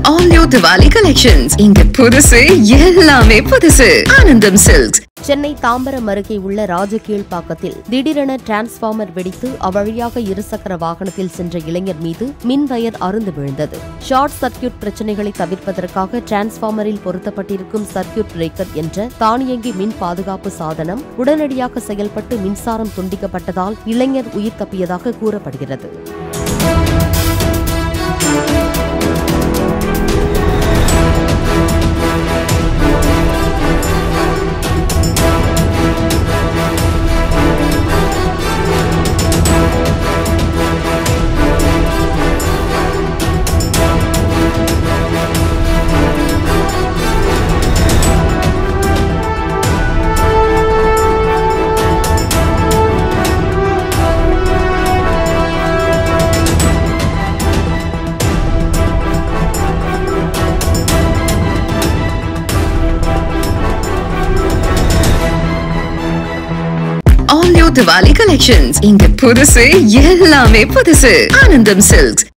All new Diwali collections. இங்க புதுசு எல்லாமே புதுசு ஆனந்தம் சில்க்ஸ் சென்னை தாம்பரம் அருகே உள்ள ராஜகீழ்ப்பாக்கத்தில் திடீரென டிரான்ஸ்பார்மர் வெடித்து அவ்வழியாக இருசக்கர வாகனத்தில் சென்ற இளைஞர் மீது மின் வயர் அறுந்து விழுந்தது ஷார்ட் சர்க்கியூட் பிரச்சனைகளை தவிர்ப்பதற்காக டிரான்ஸ்பார்மரில் பொருத்தப்பட்டிருக்கும் சர்க்கியூட் பிரேக்கர் என்ற தானியங்கி மின் பாதுகாப்பு சாதனம் உடனடியாக செயல்பட்டு மின்சாரம் துண்டிக்கப்பட்டதால் இளைஞர் உயிர் தப்பியதாக கூறப்படுகிறது All new Diwali collections. இங்க புதுசு எல்லாமே புதுசு ஆனந்தம் சில்க்ஸ்